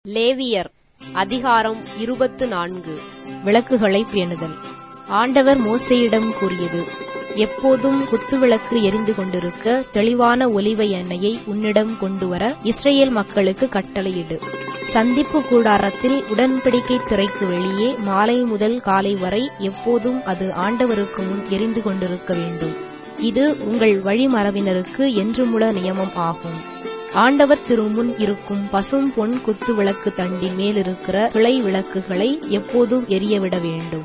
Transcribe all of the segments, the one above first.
லேவியர் அதிகாரம் இருபத்து நான்கு விளக்குகளை பேணுதல் ஆண்டவர் மோசேயிடம் கூறியது எப்போதும் குத்துவிளக்கு எரிந்து கொண்டிருக்க தெளிவான ஒலிவ எண்ணெயை உன்னிடம் கொண்டுவர இஸ்ரேல் மக்களுக்கு கட்டளையிடு சந்திப்பு கூடாரத்தில் உடன்படிக்கை திரைக்கு வெளியே மாலை முதல் காலை வரை எப்போதும் அது ஆண்டவருக்கு முன் எரிந்து கொண்டிருக்க வேண்டும் இது உங்கள் வழிமரபினருக்கு என்றுமுள்ள நியமம் ஆகும் ஆண்டவர் திருமுன் இருக்கும் பசும் பொன் குத்து விளக்கு தண்டின் மேலிருக்கிற கிளை விளக்குகளை எப்போதும் எரியவிட வேண்டும்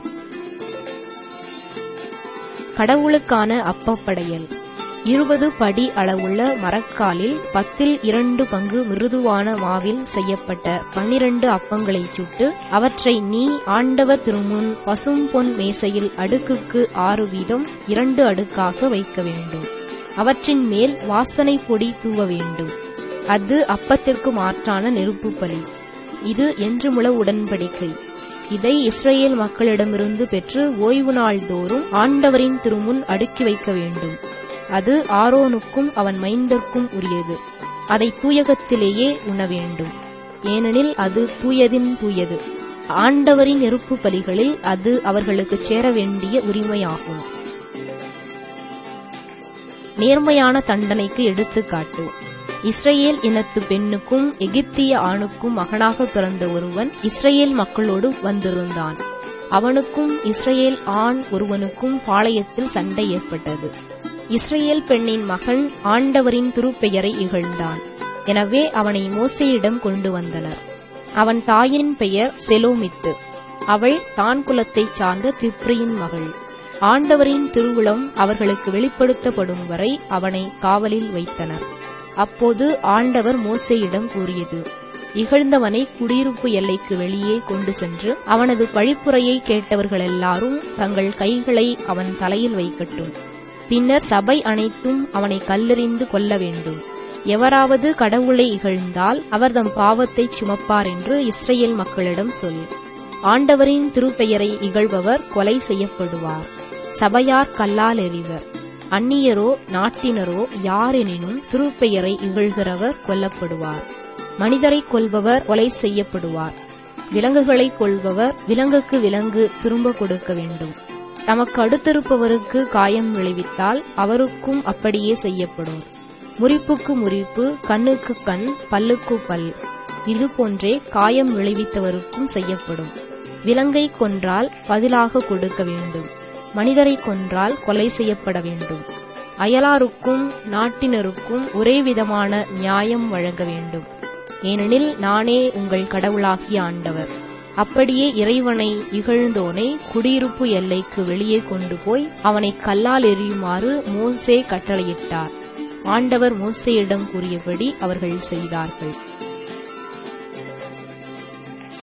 கடவுளுக்கான அப்பப்படையல் இருபது படி அளவுள்ள மரக்காலில் பத்தில் இரண்டு பங்கு மிருதுவான மாவில் செய்யப்பட்ட பன்னிரண்டு அப்பங்களைச் சுட்டு அவற்றை நீ ஆண்டவர் திருமுன் பசும் பொன் மேசையில் அடுக்குக்கு ஆறு வீதம் இரண்டு அடுக்காக வைக்க வேண்டும் அவற்றின் மேல் வாசனை பொடி தூவ வேண்டும் அது அப்பத்திற்கு மாற்றான நெருப்பு பலி இது என்றுமுள உடன்படிக்கை இதை இஸ்ரேல் மக்களிடமிருந்து பெற்று ஓய்வு நாள் தோறும் ஆண்டவரின் திருமுன் அடுக்கி வைக்க வேண்டும் அது ஆரோனுக்கும் அவன் மைந்தர்க்கும் உரியது அதை தூயகத்திலேயே உண்ண வேண்டும் ஏனெனில் அது தூயதின் தூயது ஆண்டவரின் நெருப்பு பலிகளில் அது அவர்களுக்கு சேர வேண்டிய உரிமையாகும் நேர்மையான தண்டனைக்கு எடுத்துக்காட்டு இஸ்ரேல் இனத்து பெண்ணுக்கும் எகிப்திய ஆணுக்கும் மகனாக பிறந்த ஒருவன் இஸ்ரேல் மக்களோடு வந்திருந்தான் அவனுக்கும் இஸ்ரேல் ஆண் ஒருவனுக்கும் பாளையத்தில் சண்டை ஏற்பட்டது இஸ்ரேல் பெண்ணின் மகள் ஆண்டவரின் திருப்பெயரை இகழ்ந்தான் எனவே அவனை மோசையிடம் கொண்டு வந்தனர் அவன் தாயின் பெயர் செலோமித்து அவள் தான் குலத்தைச் சார்ந்த திப்ரியின் மகள் ஆண்டவரின் திருவுளம் அவர்களுக்கு வெளிப்படுத்தப்படும் வரை அவனை காவலில் வைத்தனர் அப்போது ஆண்டவர் மோசேயிடம் கூறியது இகழ்ந்தவனை குடியிருப்பு எல்லைக்கு வெளியே கொண்டு சென்று அவனது பழிப்புரையை கேட்டவர்களெல்லாரும் தங்கள் கைகளை அவன் தலையில் வைக்கட்டும் பின்னர் சபை அனைத்தும் அவனை கல்லெறிந்து கொல்ல வேண்டும் எவராவது கடவுளை இகழ்ந்தால் அவர் தம் பாவத்தைச் சுமப்பார் என்று இஸ்ரேல் மக்களிடம் சொல் ஆண்டவரின் திருப்பெயரை இகழ்பவர் கொலை செய்யப்படுவார் சபையார் கல்லால் எறிவர் அந்நியரோ நாட்டினரோ யாரெனினும் திருப்பெயரை இகழ்கிறவர் கொல்லப்படுவார் மனிதரை கொல்பவர் கொலை செய்யப்படுவார் விலங்குகளை கொள்பவர் விலங்குக்கு விலங்கு திரும்ப கொடுக்க வேண்டும் தமக்கு அடுத்திருப்பவருக்கு காயம் விளைவித்தால் அவருக்கும் அப்படியே செய்யப்படும் முறிப்புக்கு முறிப்பு கண்ணுக்கு கண் பல்லுக்கு பல் இது போன்றே காயம் விளைவித்தவருக்கும் செய்யப்படும் விலங்கை கொன்றால் பதிலாக கொடுக்க வேண்டும் மனிதரை கொன்றால் கொலை செய்யப்பட வேண்டும் அயலாருக்கும் நாட்டினருக்கும் ஒரே விதமான நியாயம் வழங்க வேண்டும் ஏனெனில் நானே உங்கள் கடவுளாகிய ஆண்டவர் அப்படியே இறைவனை இகழ்ந்தோனை குடியிருப்பு எல்லைக்கு வெளியே கொண்டு போய் அவனை கல்லால் எறியுமாறு மோசே கட்டளையிட்டார் ஆண்டவர் மோசேயிடம் கூறியபடி அவர்கள் செய்தார்கள்